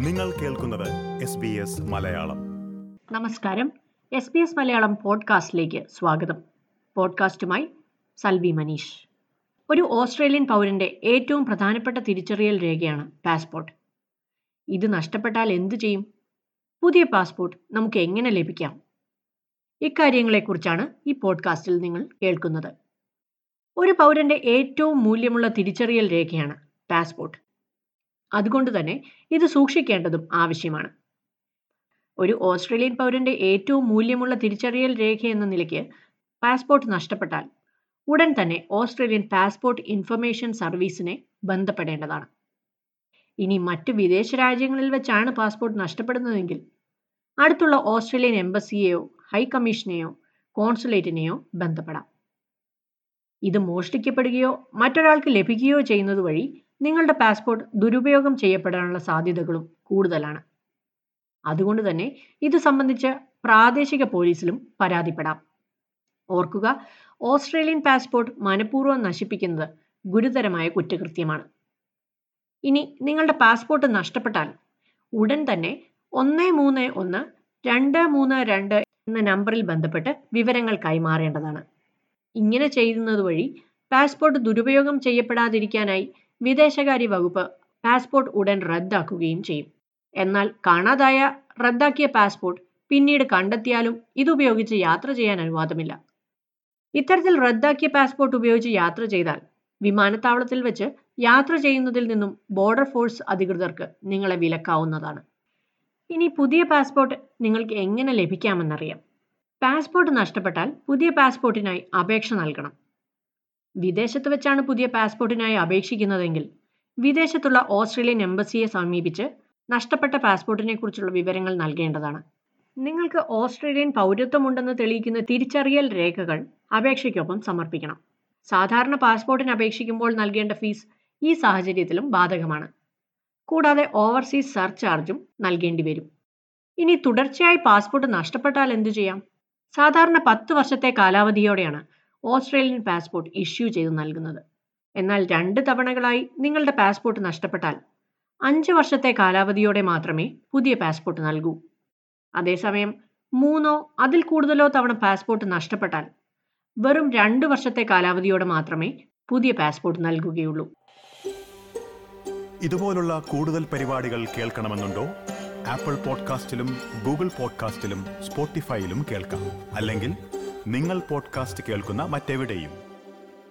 നിങ്ങൾ കേൾക്കുന്നത് S B S Malayalam നമസ്കാരം എസ് ബി എസ് മലയാളം പോഡ്കാസ്റ്റിലേക്ക് സ്വാഗതം പോഡ്കാസ്റ്റുമായി സൽവി മനീഷ് ഒരു ഓസ്ട്രേലിയൻ പൗരന്റെ ഏറ്റവും പ്രധാനപ്പെട്ട തിരിച്ചറിയൽ രേഖയാണ് പാസ്പോർട്ട് ഇത് നഷ്ടപ്പെട്ടാൽ എന്തു ചെയ്യും പുതിയ പാസ്പോർട്ട് നമുക്ക് എങ്ങനെ ലഭിക്കാം ഇക്കാര്യങ്ങളെക്കുറിച്ചാണ് ഈ പോഡ്കാസ്റ്റിൽ നിങ്ങൾ കേൾക്കുന്നത് ഒരു പൗരന്റെ ഏറ്റവും മൂല്യമുള്ള തിരിച്ചറിയൽ രേഖയാണ് പാസ്പോർട്ട് അതുകൊണ്ട് തന്നെ ഇത് സൂക്ഷിക്കേണ്ടതും ആവശ്യമാണ് ഒരു ഓസ്ട്രേലിയൻ പൗരന്റെ ഏറ്റവും മൂല്യമുള്ള തിരിച്ചറിയൽ രേഖ എന്ന നിലയ്ക്ക് പാസ്പോർട്ട് നഷ്ടപ്പെട്ടാൽ ഉടൻ തന്നെ ഓസ്ട്രേലിയൻ പാസ്പോർട്ട് ഇൻഫർമേഷൻ സർവീസിനെ ബന്ധപ്പെടേണ്ടതാണ് ഇനി മറ്റു വിദേശ രാജ്യങ്ങളിൽ വെച്ചാണ് പാസ്പോർട്ട് നഷ്ടപ്പെടുന്നതെങ്കിൽ അടുത്തുള്ള ഓസ്ട്രേലിയൻ എംബസിയെയോ ഹൈക്കമ്മീഷനെയോ കോൺസുലേറ്റിനെയോ ബന്ധപ്പെടാം ഇത് മോഷ്ടിക്കപ്പെടുകയോ മറ്റൊരാൾക്ക് ലഭിക്കുകയോ ചെയ്യുന്നത് വഴി നിങ്ങളുടെ പാസ്പോർട്ട് ദുരുപയോഗം ചെയ്യപ്പെടാനുള്ള സാധ്യതകളും കൂടുതലാണ് അതുകൊണ്ട് തന്നെ ഇത് സംബന്ധിച്ച് പ്രാദേശിക പോലീസിലും പരാതിപ്പെടാം ഓർക്കുക ഓസ്ട്രേലിയൻ പാസ്പോർട്ട് മനഃപൂർവ്വം നശിപ്പിക്കുന്നത് ഗുരുതരമായ കുറ്റകൃത്യമാണ് ഇനി നിങ്ങളുടെ പാസ്പോർട്ട് നഷ്ടപ്പെട്ടാൽ ഉടൻ തന്നെ ഒന്ന് മൂന്ന് ഒന്ന് രണ്ട് മൂന്ന് രണ്ട് എന്ന നമ്പറിൽ ബന്ധപ്പെട്ട് വിവരങ്ങൾ കൈമാറേണ്ടതാണ് ഇങ്ങനെ ചെയ്യുന്നത് വഴി പാസ്പോർട്ട് ദുരുപയോഗം ചെയ്യപ്പെടാതിരിക്കാനായി വിദേശകാര്യ വകുപ്പ് പാസ്പോർട്ട് ഉടൻ റദ്ദാക്കുകയും ചെയ്യും എന്നാൽ കാണാതായ റദ്ദാക്കിയ പാസ്പോർട്ട് പിന്നീട് കണ്ടെത്തിയാലും ഇതുപയോഗിച്ച് യാത്ര ചെയ്യാൻ അനുവാദമില്ല ഇത്തരത്തിൽ റദ്ദാക്കിയ പാസ്പോർട്ട് ഉപയോഗിച്ച് യാത്ര ചെയ്താൽ വിമാനത്താവളത്തിൽ വെച്ച് യാത്ര ചെയ്യുന്നതിൽ നിന്നും ബോർഡർ ഫോഴ്സ് അധികൃതർക്ക് നിങ്ങളെ വിലക്കാവുന്നതാണ് ഇനി പുതിയ പാസ്പോർട്ട് നിങ്ങൾക്ക് എങ്ങനെ ലഭിക്കാമെന്നറിയാം പാസ്പോർട്ട് നഷ്ടപ്പെട്ടാൽ പുതിയ പാസ്പോർട്ടിനായി അപേക്ഷ നൽകണം വിദേശത്ത് വെച്ചാണ് പുതിയ പാസ്പോർട്ടിനായി അപേക്ഷിക്കുന്നതെങ്കിൽ വിദേശത്തുള്ള ഓസ്ട്രേലിയൻ എംബസിയെ സമീപിച്ച് നഷ്ടപ്പെട്ട പാസ്പോർട്ടിനെ കുറിച്ചുള്ള വിവരങ്ങൾ നൽകേണ്ടതാണ് നിങ്ങൾക്ക് ഓസ്ട്രേലിയൻ പൗരത്വമുണ്ടെന്ന് തെളിയിക്കുന്ന തിരിച്ചറിയൽ രേഖകൾ അപേക്ഷയ്ക്കൊപ്പം സമർപ്പിക്കണം സാധാരണ പാസ്പോർട്ടിന് അപേക്ഷിക്കുമ്പോൾ നൽകേണ്ട ഫീസ് ഈ സാഹചര്യത്തിലും ബാധകമാണ് കൂടാതെ ഓവർസീസ് സർചാർജും നൽകേണ്ടി വരും ഇനി തുടർച്ചയായി പാസ്പോർട്ട് നഷ്ടപ്പെട്ടാൽ എന്തു ചെയ്യാം സാധാരണ പത്ത് വർഷത്തെ കാലാവധിയോടെയാണ് ഓസ്ട്രേലിയൻ പാസ്പോർട്ട് ഇഷ്യൂ ചെയ്ത് നൽകുന്നത് എന്നാൽ രണ്ട് തവണകളായി നിങ്ങളുടെ പാസ്പോർട്ട് നഷ്ടപ്പെട്ടാൽ അഞ്ച് വർഷത്തെ കാലാവധിയോടെ മാത്രമേ പുതിയ പാസ്പോർട്ട് നൽകൂ അതേസമയം മൂന്നോ അതിൽ കൂടുതലോ തവണ പാസ്പോർട്ട് നഷ്ടപ്പെട്ടാൽ വെറും രണ്ട് വർഷത്തെ കാലാവധിയോടെ മാത്രമേ പുതിയ പാസ്പോർട്ട് നൽകുകയുള്ളൂ ഇതുപോലുള്ള കൂടുതൽ പരിപാടികൾ കേൾക്കണമെന്നുണ്ടോ ആപ്പിൾ പോഡ്കാസ്റ്റിലും ഗൂഗിൾ പോഡ്കാസ്റ്റിലും സ്പോട്ടിഫൈയിലും കേൾക്കാം അല്ലെങ്കിൽ നിങ്ങൾ പോഡ്കാസ്റ്റ് കേൾക്കുന്ന മറ്റെവിടെയും